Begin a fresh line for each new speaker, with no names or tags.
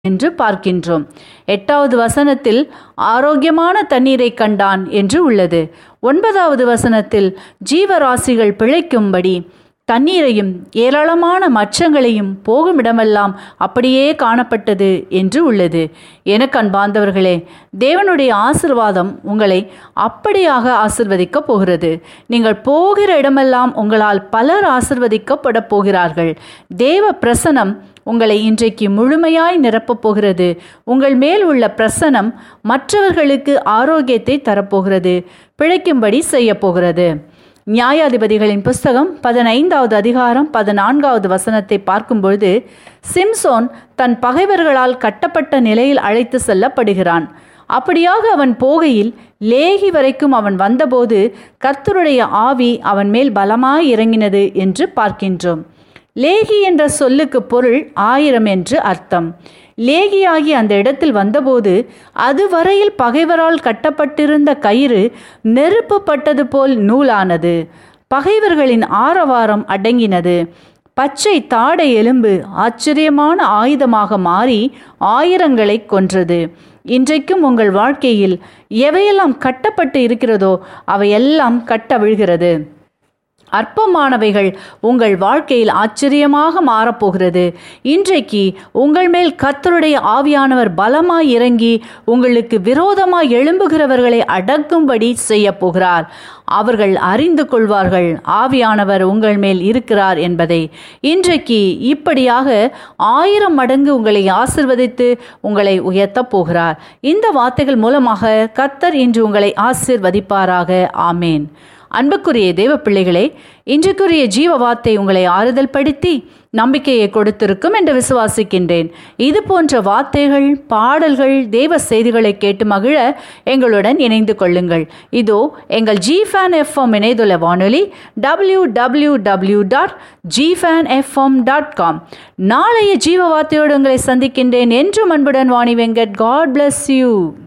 என்று பார்க்கின்றோம் எட்டாவது வசனத்தில் ஆரோக்கியமான தண்ணீரை கண்டான் என்று உள்ளது ஒன்பதாவது வசனத்தில் ஜீவராசிகள் பிழைக்கும்படி தண்ணீரையும் ஏராளமான மச்சங்களையும் போகுமிடமெல்லாம் அப்படியே காணப்பட்டது என்று உள்ளது எனக்கு அன்பார்ந்தவர்களே தேவனுடைய ஆசிர்வாதம் உங்களை அப்படியாக ஆசிர்வதிக்கப் போகிறது நீங்கள் போகிற இடமெல்லாம் உங்களால் பலர் ஆசிர்வதிக்கப்பட போகிறார்கள் தேவ பிரசனம் உங்களை இன்றைக்கு முழுமையாய் நிரப்பப் போகிறது உங்கள் மேல் உள்ள பிரசனம் மற்றவர்களுக்கு ஆரோக்கியத்தை தரப்போகிறது பிழைக்கும்படி செய்யப் போகிறது நியாயாதிபதிகளின் புஸ்தகம் பதினைந்தாவது அதிகாரம் பதினான்காவது வசனத்தை பார்க்கும்பொழுது சிம்சோன் தன் பகைவர்களால் கட்டப்பட்ட நிலையில் அழைத்து செல்லப்படுகிறான் அப்படியாக அவன் போகையில் லேகி வரைக்கும் அவன் வந்தபோது கர்த்தருடைய ஆவி அவன் மேல் பலமாய் இறங்கினது என்று பார்க்கின்றோம் லேகி என்ற சொல்லுக்கு பொருள் ஆயிரம் என்று அர்த்தம் லேகியாகி அந்த இடத்தில் வந்தபோது அதுவரையில் பகைவரால் கட்டப்பட்டிருந்த கயிறு நெருப்பு பட்டது போல் நூலானது பகைவர்களின் ஆரவாரம் அடங்கினது பச்சை தாடை எலும்பு ஆச்சரியமான ஆயுதமாக மாறி ஆயிரங்களை கொன்றது இன்றைக்கும் உங்கள் வாழ்க்கையில் எவையெல்லாம் கட்டப்பட்டு இருக்கிறதோ அவையெல்லாம் கட்டவிழ்கிறது அற்பமானவைகள் உங்கள் வாழ்க்கையில் ஆச்சரியமாக மாறப்போகிறது இன்றைக்கு உங்கள் மேல் கர்த்தருடைய ஆவியானவர் பலமாய் இறங்கி உங்களுக்கு விரோதமாய் எழும்புகிறவர்களை அடக்கும்படி செய்ய போகிறார் அவர்கள் அறிந்து கொள்வார்கள் ஆவியானவர் உங்கள் மேல் இருக்கிறார் என்பதை இன்றைக்கு இப்படியாக ஆயிரம் மடங்கு உங்களை ஆசிர்வதித்து உங்களை உயர்த்தப் போகிறார் இந்த வார்த்தைகள் மூலமாக கர்த்தர் இன்று உங்களை ஆசிர்வதிப்பாராக ஆமேன் அன்புக்குரிய தேவ பிள்ளைகளே இன்றைக்குரிய ஜீவ வார்த்தை உங்களை ஆறுதல் படுத்தி நம்பிக்கையை கொடுத்திருக்கும் என்று விசுவாசிக்கின்றேன் இது போன்ற வார்த்தைகள் பாடல்கள் தேவ செய்திகளை கேட்டு மகிழ எங்களுடன் இணைந்து கொள்ளுங்கள் இதோ எங்கள் ஜி ஃபேன் எஃப்எம் இணையதள வானொலி W W W dot G fan FM dot com நாளைய ஜீவ வார்த்தையோடு உங்களை சந்திக்கின்றேன் என்றும் அன்புடன் Vani Venkat God bless you